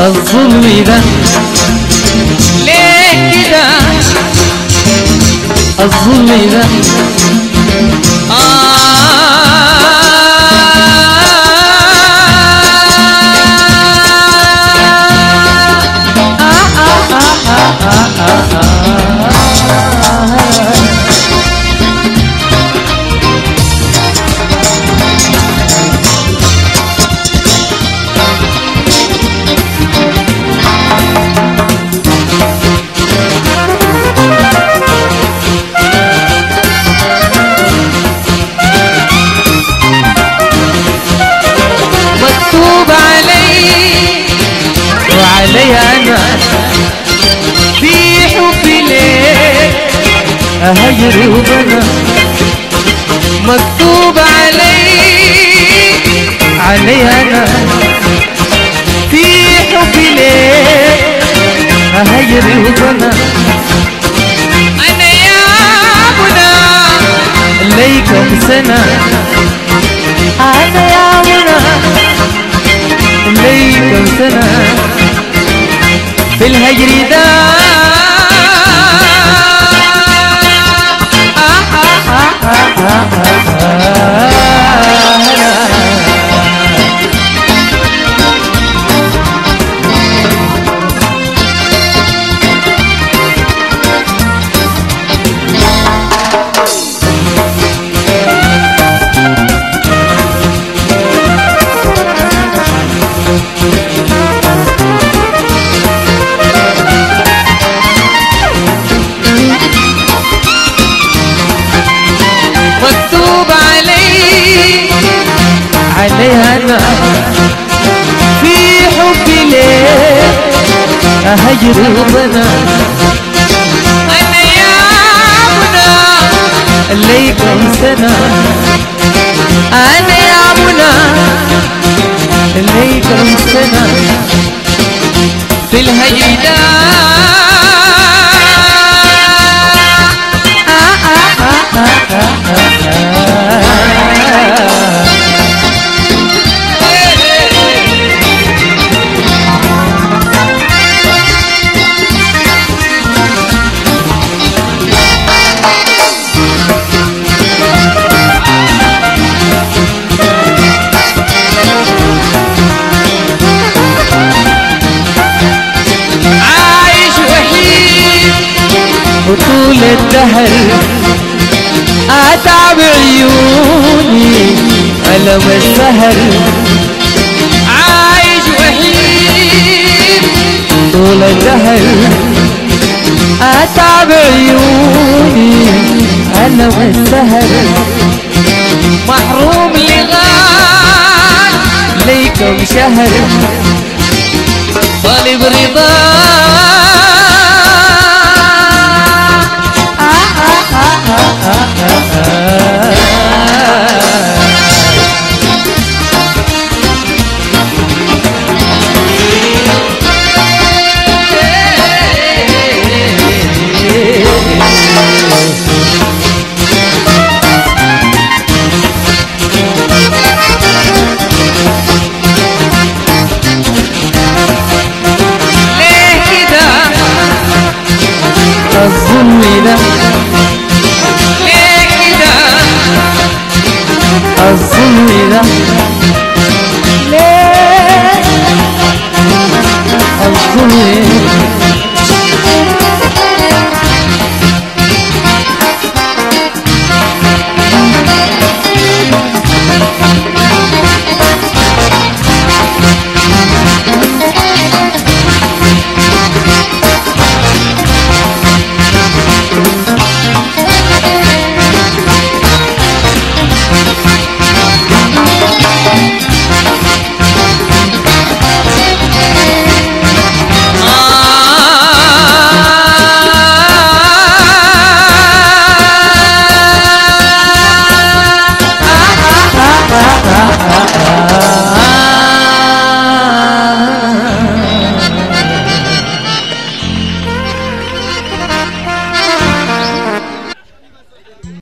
الظلم ده ليه كده الظلم ده مكتوب علي وعلي انا في حبي ليك اهجر وبنا مكتوب علي علي انا في حبي ليك اهجر وبنا انا يا ابنا ليكم سنه انا يا ابنا ليكم سنة في الهجر ده مكتوب علي عليها انا في حبي ليك اهجر وبنا انا يا منى ليكم سنة انا يا منى ليكم سنة في الهجر ده عايش وحيد وطول الدهر أتعب عيوني ألم السهر عايش وحيد طول الدهر أتعب عيوني ألم السهر محروم لغاية ليكم شهر طالب رضا ليه كده الظلم ده ليه كده الظلم ده ليه الظلم